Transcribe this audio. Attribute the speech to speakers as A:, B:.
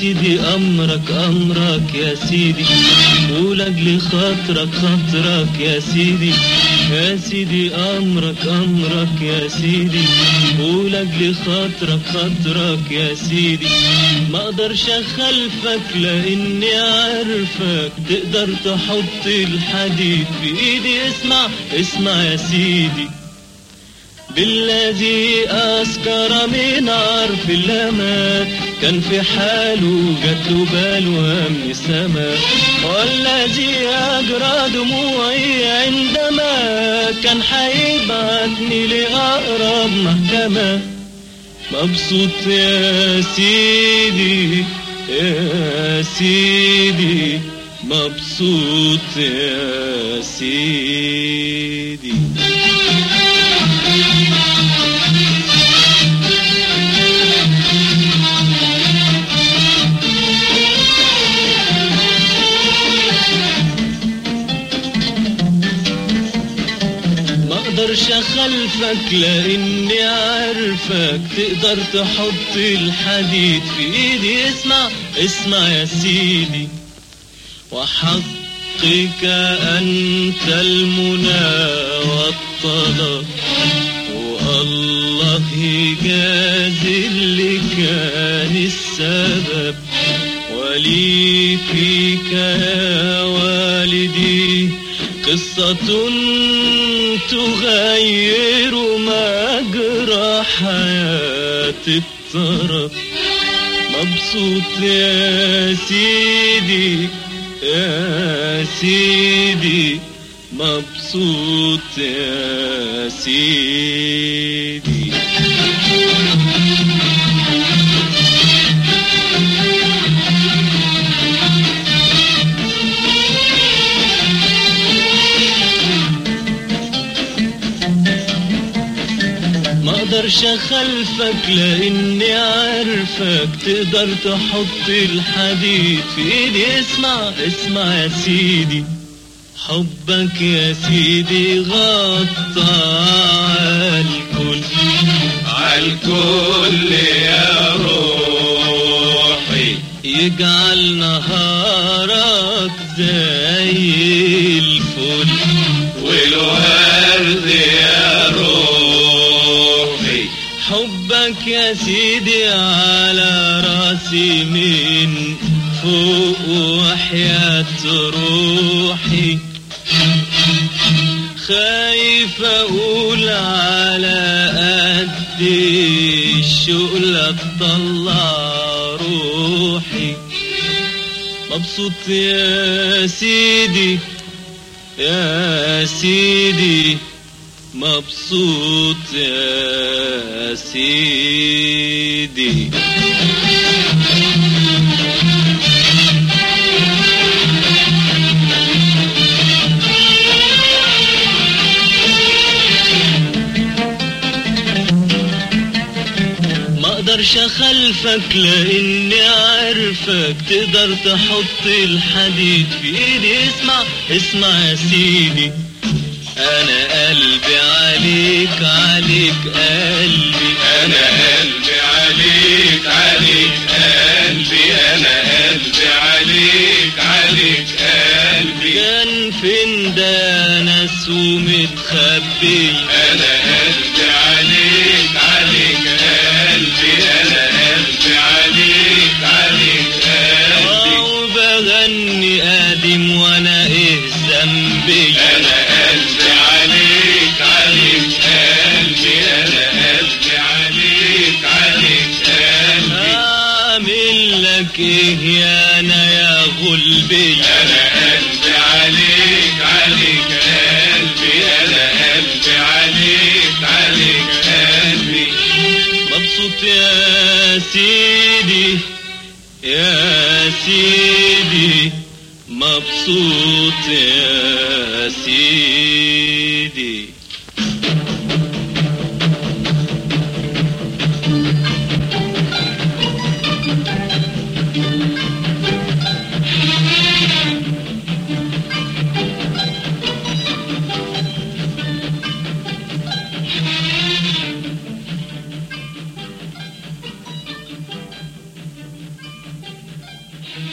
A: سيدي أمرك أمرك يا سيدي ولأجل خاطرك خاطرك يا سيدي يا سيدي أمرك أمرك يا سيدي ولأجل خاطرك خاطرك يا سيدي ما اقدرش اخلفك لاني عارفك تقدر تحط الحديد في ايدي اسمع اسمع يا سيدي بالذي أسكر من عرف اللمات كان في حاله جات له بلوى من السماء والذي أجرى دموعي عندما كان هيبعتني لأقرب محكمة مبسوط يا سيدي يا سيدي مبسوط يا سيدي ما اقدرش اخلفك لاني عارفك تقدر تحط الحديد في ايدي اسمع اسمع يا سيدي وحقك انت المنى والطلب والله يجازي اللي كان السبب ولي فيك يا والدي قصة تغير مجرى حياة الطرف مبسوط يا سيدي يا سيدي مبسوط يا سيدي ما اقدرش اخلفك لاني عارفك تقدر تحط الحديد في ايدي اسمع اسمع يا سيدي حبك يا سيدي غطى عالكل
B: عالكل يا روحي
A: يجعل نهارك زي الفل
B: والورد يا روحي
A: حبك يا سيدي على راسي من فوق وحياة روحي خايف اقول على قد الشغلة تطلع روحي مبسوط يا سيدي يا سيدي مبسوط يا سيدي ما اقدرش اخلفك لاني عارفك تقدر تحط الحديد في ايدي اسمع اسمع يا سيدي انا قلبي عليك عليك قلبي
B: انا قلبي عليك عليك قلبي انا قلبي عليك عليك قلبي
A: كان فين ده ناس ومتخبي
B: انا قلبي عليك عليك قلبي انا قلبي عليك عليك قلبي
A: وبغني قادم وانا ايه ذنبي
B: انا قلبي عليك عليك قلبي انا قلبي عليك عليك قلبي
A: اعمل لك ايه يا انا يا غلبي
B: انا قلبي عليك عليك قلبي انا قلبي عليك عليك قلبي
A: مبسوط يا سيدي يا سيدي مبسوط